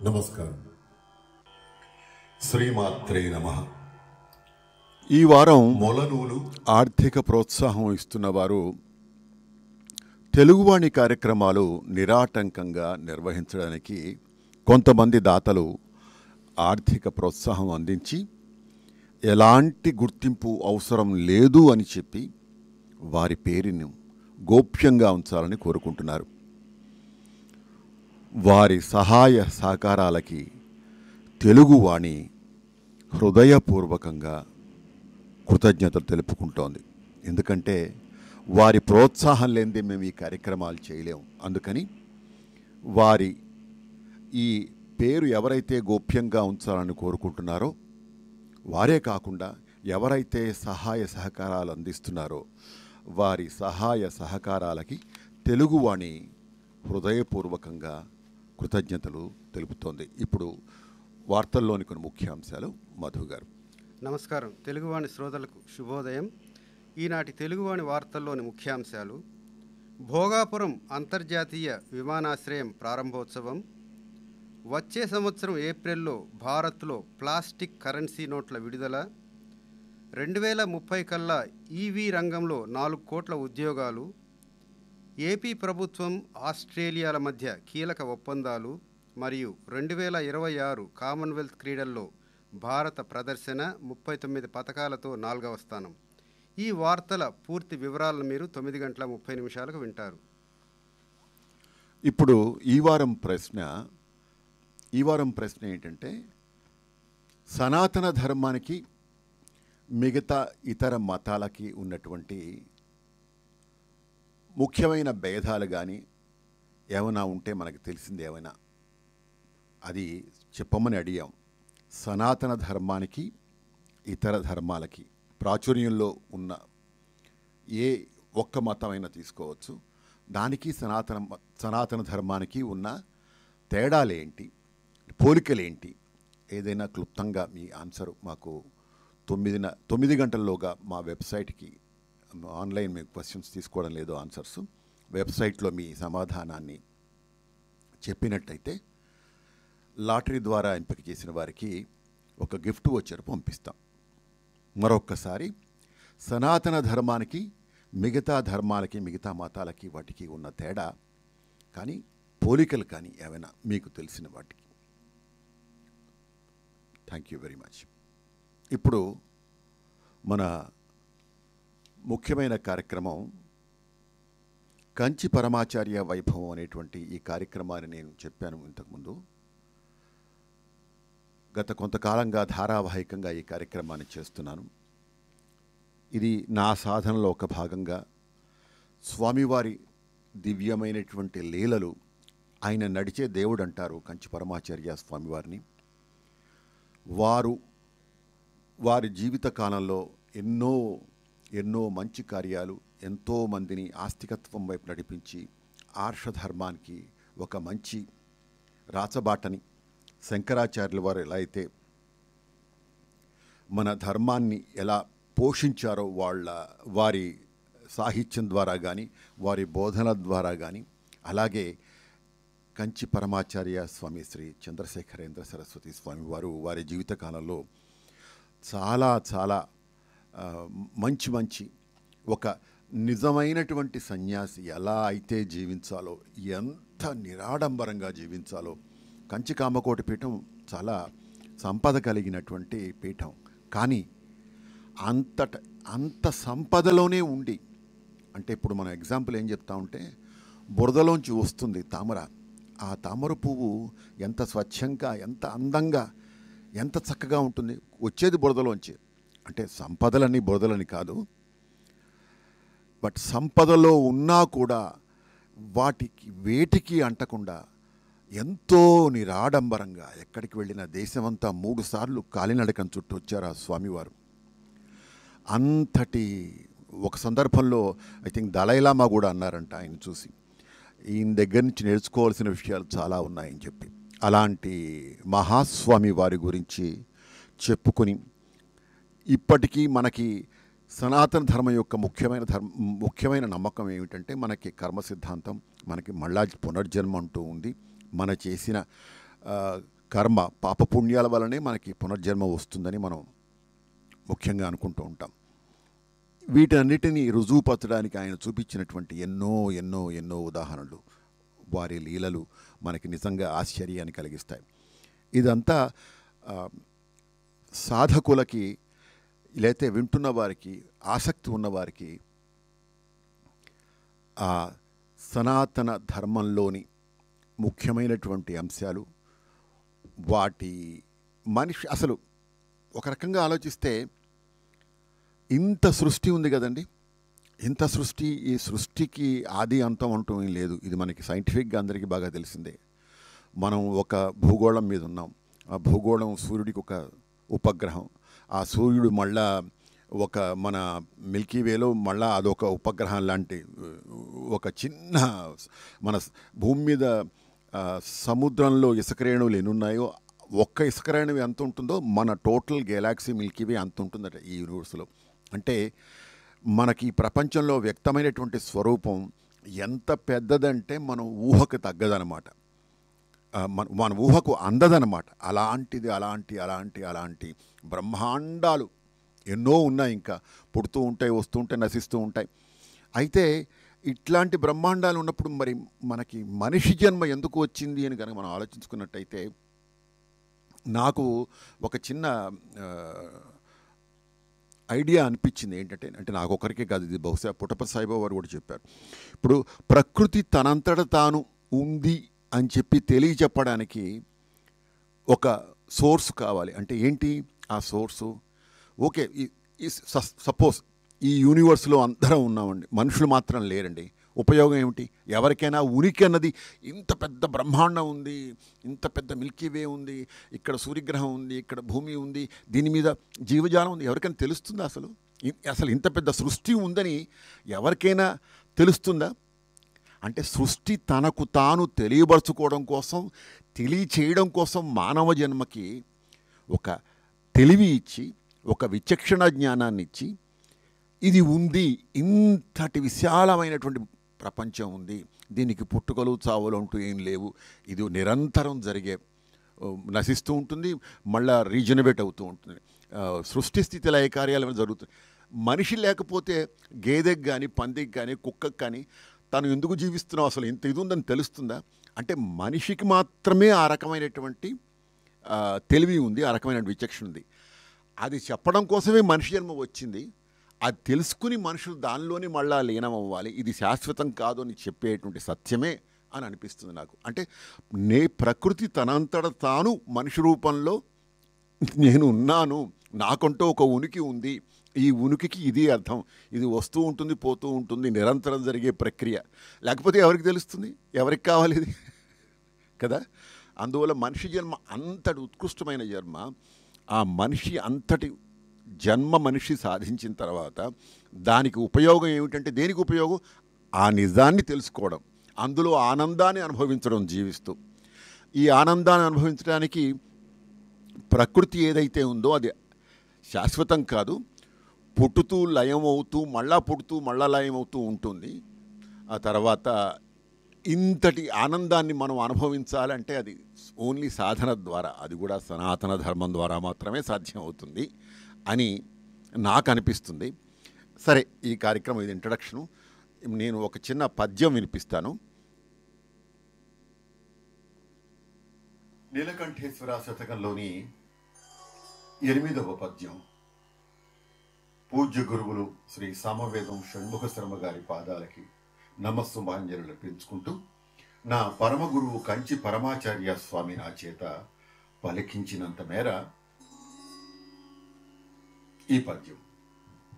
నమస్కారం శ్రీమాత్రే నమ ఈ వారం మొలనూలు ఆర్థిక ప్రోత్సాహం ఇస్తున్న వారు తెలుగువాణి కార్యక్రమాలు నిరాటంకంగా నిర్వహించడానికి కొంతమంది దాతలు ఆర్థిక ప్రోత్సాహం అందించి ఎలాంటి గుర్తింపు అవసరం లేదు అని చెప్పి వారి పేరును గోప్యంగా ఉంచాలని కోరుకుంటున్నారు వారి సహాయ సహకారాలకి తెలుగువాణి హృదయపూర్వకంగా కృతజ్ఞతలు తెలుపుకుంటోంది ఎందుకంటే వారి ప్రోత్సాహం లేనిదే మేము ఈ కార్యక్రమాలు చేయలేము అందుకని వారి ఈ పేరు ఎవరైతే గోప్యంగా ఉంచాలని కోరుకుంటున్నారో వారే కాకుండా ఎవరైతే సహాయ సహకారాలు అందిస్తున్నారో వారి సహాయ సహకారాలకి తెలుగువాణి హృదయపూర్వకంగా కృతజ్ఞతలు తెలుపుతోంది ఇప్పుడు వార్తల్లోని కొన్ని ముఖ్యాంశాలు మధు గారు నమస్కారం తెలుగువాణి శ్రోతలకు శుభోదయం ఈనాటి తెలుగువాణి వార్తల్లోని ముఖ్యాంశాలు భోగాపురం అంతర్జాతీయ విమానాశ్రయం ప్రారంభోత్సవం వచ్చే సంవత్సరం ఏప్రిల్లో భారత్లో ప్లాస్టిక్ కరెన్సీ నోట్ల విడుదల రెండు వేల ముప్పై కల్లా ఈవీ రంగంలో నాలుగు కోట్ల ఉద్యోగాలు ఏపీ ప్రభుత్వం ఆస్ట్రేలియాల మధ్య కీలక ఒప్పందాలు మరియు రెండు వేల ఇరవై ఆరు కామన్వెల్త్ క్రీడల్లో భారత ప్రదర్శన ముప్పై తొమ్మిది పథకాలతో నాలుగవ స్థానం ఈ వార్తల పూర్తి వివరాలను మీరు తొమ్మిది గంటల ముప్పై నిమిషాలకు వింటారు ఇప్పుడు ఈ వారం ప్రశ్న ఈ వారం ప్రశ్న ఏంటంటే సనాతన ధర్మానికి మిగతా ఇతర మతాలకి ఉన్నటువంటి ముఖ్యమైన భేదాలు కానీ ఏమైనా ఉంటే మనకు తెలిసింది ఏమైనా అది చెప్పమని అడిగాం సనాతన ధర్మానికి ఇతర ధర్మాలకి ప్రాచుర్యంలో ఉన్న ఏ ఒక్క మతమైనా తీసుకోవచ్చు దానికి సనాతన మ- సనాతన ధర్మానికి ఉన్న తేడాలేంటి పోలికలేంటి ఏదైనా క్లుప్తంగా మీ ఆన్సర్ మాకు తొమ్మిదిన తొమ్మిది గంటల్లోగా మా వెబ్సైట్కి ఆన్లైన్ మీకు క్వశ్చన్స్ తీసుకోవడం లేదు ఆన్సర్స్ వెబ్సైట్లో మీ సమాధానాన్ని చెప్పినట్టయితే లాటరీ ద్వారా ఎంపిక చేసిన వారికి ఒక గిఫ్ట్ వచ్చారు పంపిస్తాం మరొక్కసారి సనాతన ధర్మానికి మిగతా ధర్మాలకి మిగతా మతాలకి వాటికి ఉన్న తేడా కానీ పోలికలు కానీ ఏమైనా మీకు తెలిసిన వాటికి థ్యాంక్ యూ వెరీ మచ్ ఇప్పుడు మన ముఖ్యమైన కార్యక్రమం కంచి పరమాచార్య వైభవం అనేటువంటి ఈ కార్యక్రమాన్ని నేను చెప్పాను ఇంతకుముందు గత కొంతకాలంగా ధారావాహికంగా ఈ కార్యక్రమాన్ని చేస్తున్నాను ఇది నా సాధనలో ఒక భాగంగా స్వామివారి దివ్యమైనటువంటి లీలలు ఆయన నడిచే దేవుడు అంటారు కంచి పరమాచార్య స్వామివారిని వారు వారి జీవిత కాలంలో ఎన్నో ఎన్నో మంచి కార్యాలు ఎంతో మందిని ఆస్తికత్వం వైపు నడిపించి ఆర్షధర్మానికి ఒక మంచి రాచబాటని శంకరాచార్యుల వారు ఎలా అయితే మన ధర్మాన్ని ఎలా పోషించారో వాళ్ళ వారి సాహిత్యం ద్వారా కానీ వారి బోధన ద్వారా కానీ అలాగే కంచి పరమాచార్య స్వామి శ్రీ చంద్రశేఖరేంద్ర సరస్వతి స్వామి వారు వారి జీవితకాలంలో చాలా చాలా ఆ, మంచి మంచి ఒక నిజమైనటువంటి సన్యాసి ఎలా అయితే జీవించాలో ఎంత నిరాడంబరంగా జీవించాలో కంచి కామకోటి పీఠం చాలా సంపద కలిగినటువంటి పీఠం కానీ అంతట అంత సంపదలోనే ఉండి అంటే ఇప్పుడు మనం ఎగ్జాంపుల్ ఏం చెప్తా ఉంటే బురదలోంచి వస్తుంది తామర ఆ తామర పువ్వు ఎంత స్వచ్ఛంగా ఎంత అందంగా ఎంత చక్కగా ఉంటుంది వచ్చేది బురదలోంచి అంటే సంపదలని బురదలని కాదు బట్ సంపదలో ఉన్నా కూడా వాటికి వేటికి అంటకుండా ఎంతో నిరాడంబరంగా ఎక్కడికి వెళ్ళిన దేశమంతా మూడు సార్లు కాలినడకం చుట్టూ వచ్చారు ఆ స్వామివారు అంతటి ఒక సందర్భంలో ఐ థింక్ దళైలామా కూడా అన్నారంట ఆయన చూసి ఈయన దగ్గర నుంచి నేర్చుకోవాల్సిన విషయాలు చాలా ఉన్నాయని చెప్పి అలాంటి మహాస్వామి వారి గురించి చెప్పుకొని ఇప్పటికీ మనకి సనాతన ధర్మం యొక్క ముఖ్యమైన ధర్మ ముఖ్యమైన నమ్మకం ఏమిటంటే మనకి కర్మ సిద్ధాంతం మనకి మళ్ళా పునర్జన్మ అంటూ ఉంది మన చేసిన ఆ, కర్మ పాపపుణ్యాల వల్లనే మనకి పునర్జన్మ వస్తుందని మనం ముఖ్యంగా అనుకుంటూ ఉంటాం వీటన్నిటిని రుజువుపరచడానికి ఆయన చూపించినటువంటి ఎన్నో ఎన్నో ఎన్నో ఉదాహరణలు వారి లీలలు మనకి నిజంగా ఆశ్చర్యాన్ని కలిగిస్తాయి ఇదంతా ఆ, సాధకులకి లేతే వింటున్న వారికి ఆసక్తి ఉన్నవారికి ఆ సనాతన ధర్మంలోని ముఖ్యమైనటువంటి అంశాలు వాటి మనిషి అసలు ఒక రకంగా ఆలోచిస్తే ఇంత సృష్టి ఉంది కదండి ఇంత సృష్టి ఈ సృష్టికి ఆది అంతం అంటూ ఏం లేదు ఇది మనకి సైంటిఫిక్గా అందరికీ బాగా తెలిసిందే మనం ఒక భూగోళం మీద ఉన్నాం ఆ భూగోళం సూర్యుడికి ఒక ఉపగ్రహం ఆ సూర్యుడు మళ్ళా ఒక మన మిల్కీవేలో మళ్ళా అదొక ఉపగ్రహం లాంటి ఒక చిన్న మన భూమి మీద ఆ, సముద్రంలో ఇసుక రేణువులు ఎన్ని ఉన్నాయో ఒక్క ఇసుక రేణువు ఎంత ఉంటుందో మన టోటల్ గెలాక్సీ మిల్కీవే అంత ఉంటుందట ఈ యూనివర్స్లో అంటే మనకి ఈ ప్రపంచంలో వ్యక్తమైనటువంటి స్వరూపం ఎంత పెద్దదంటే మనం ఊహకు తగ్గదనమాట ఆ, మన మన ఊహకు అందదనమాట అలాంటిది అలాంటి అలాంటి అలాంటి బ్రహ్మాండాలు ఎన్నో ఉన్నాయి ఇంకా పుడుతూ ఉంటాయి వస్తూ ఉంటాయి నశిస్తూ ఉంటాయి అయితే ఇట్లాంటి బ్రహ్మాండాలు ఉన్నప్పుడు మరి మనకి మనిషి జన్మ ఎందుకు వచ్చింది అని కనుక మనం ఆలోచించుకున్నట్టయితే నాకు ఒక చిన్న ఆ, ఐడియా అనిపించింది ఏంటంటే అంటే నాకు ఒకరికే కాదు ఇది బహుశా పుటప సాయిబాబా వారు కూడా చెప్పారు ఇప్పుడు ప్రకృతి తనంతట తాను ఉంది అని చెప్పి తెలియచెప్పడానికి ఒక సోర్స్ కావాలి అంటే ఏంటి ఆ సోర్సు ఓకే సపోజ్ ఈ యూనివర్స్లో అందరం ఉన్నామండి మనుషులు మాత్రం లేరండి ఉపయోగం ఏమిటి ఎవరికైనా ఉనికి అన్నది ఇంత పెద్ద బ్రహ్మాండం ఉంది ఇంత పెద్ద మిల్కీ వే ఉంది ఇక్కడ సూర్యగ్రహం ఉంది ఇక్కడ భూమి ఉంది దీని మీద జీవజాలం ఉంది ఎవరికైనా తెలుస్తుందా అసలు ఇ- అసలు ఇంత పెద్ద సృష్టి ఉందని ఎవరికైనా తెలుస్తుందా అంటే సృష్టి తనకు తాను తెలియబరుచుకోవడం కోసం తెలియచేయడం కోసం మానవ జన్మకి ఒక తెలివి ఇచ్చి ఒక విచక్షణ జ్ఞానాన్ని ఇచ్చి ఇది ఉంది ఇంతటి విశాలమైనటువంటి ప్రపంచం ఉంది దీనికి పుట్టుకలు చావులు అంటూ ఏం లేవు ఇది నిరంతరం జరిగే ఓ, నశిస్తూ ఉంటుంది మళ్ళా రీజనరేట్ అవుతూ ఉంటుంది ఆ, సృష్టి స్థితి లయ కార్యాలు జరుగుతుంది మనిషి లేకపోతే గేదెకి కానీ పందికి కానీ కుక్కకి కానీ తను ఎందుకు జీవిస్తున్నావు అసలు ఇంత ఇది ఉందని తెలుస్తుందా అంటే మనిషికి మాత్రమే ఆ రకమైనటువంటి ఆ, తెలివి ఉంది ఆ రకమైన విచక్షణ ఉంది అది చెప్పడం కోసమే మనిషి జన్మ వచ్చింది అది తెలుసుకుని మనుషులు దానిలోనే మళ్ళా లీనం అవ్వాలి ఇది శాశ్వతం కాదు అని చెప్పేటువంటి సత్యమే అని అనిపిస్తుంది నాకు అంటే నే ప్రకృతి తనంతట తాను మనిషి రూపంలో నేను ఉన్నాను నాకంటూ ఒక ఉనికి ఉంది ఈ ఉనికికి ఇది అర్థం ఇది వస్తూ ఉంటుంది పోతూ ఉంటుంది నిరంతరం జరిగే ప్రక్రియ లేకపోతే ఎవరికి తెలుస్తుంది ఎవరికి కావాలి ఇది కదా అందువల్ల మనిషి జన్మ అంతటి ఉత్కృష్టమైన జన్మ ఆ మనిషి అంతటి జన్మ మనిషి సాధించిన తర్వాత దానికి ఉపయోగం ఏమిటంటే దేనికి ఉపయోగం ఆ నిజాన్ని తెలుసుకోవడం అందులో ఆనందాన్ని అనుభవించడం జీవిస్తూ ఈ ఆనందాన్ని అనుభవించడానికి ప్రకృతి ఏదైతే ఉందో అది శాశ్వతం కాదు పుట్టుతూ లయం అవుతూ మళ్ళా పుడుతూ మళ్ళా లయం అవుతూ ఉంటుంది ఆ తర్వాత ఇంతటి ఆనందాన్ని మనం అనుభవించాలంటే అది ఓన్లీ సాధన ద్వారా అది కూడా సనాతన ధర్మం ద్వారా మాత్రమే సాధ్యం అవుతుంది అని నాకు అనిపిస్తుంది సరే ఈ కార్యక్రమం ఇది ఇంట్రడక్షను నేను ఒక చిన్న పద్యం వినిపిస్తాను నీలకంఠేశ్వర శతకంలోని ఎనిమిదవ పద్యం పూజ్య గురువులు శ్రీ సామవేదం షణ్ముఖ శర్మ గారి పాదాలకి నమస్సుమాంజలు పెంచుకుంటూ నా పరమ గురువు కంచి పరమాచార్య స్వామి నా చేత పలికించినంత మేర ఈ పద్యం